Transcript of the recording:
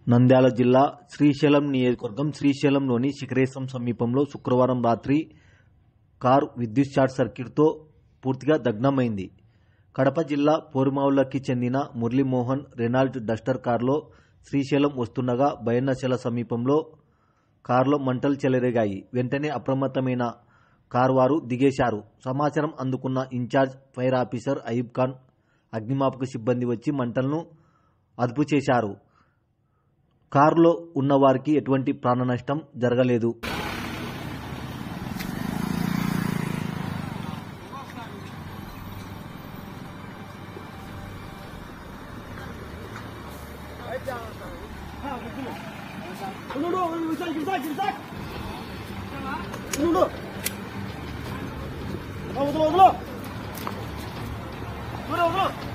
నంద్యాల జిల్లా శ్రీశైలం నియోజకవర్గం శ్రీశైలంలోని శిఖరేశ్వరం సమీపంలో శుక్రవారం రాత్రి కారు విద్యుత్ షార్ట్ సర్క్యూట్తో పూర్తిగా దగ్ధమైంది కడప జిల్లా పోరుమావులకి చెందిన మురళీమోహన్ రెనాల్ట్ డస్టర్ కారులో శ్రీశైలం వస్తుండగా బయన్నశల సమీపంలో కారులో మంటలు చెలరేగాయి వెంటనే అప్రమత్తమైన కారు వారు దిగేశారు సమాచారం అందుకున్న incharge fire officer Ayub Khan అగ్నిమాపక సిబ్బంది వచ్చి మంటలను అదుపు చేశారు కారులో ఉన్న వారికి ఎటువంటి ప్రాణ నష్టం జరగలేదు ఉండు విశాల్ గిరిసాక్ గిరిసాక్ ఉండు వదలు వదలు వదలు వదలు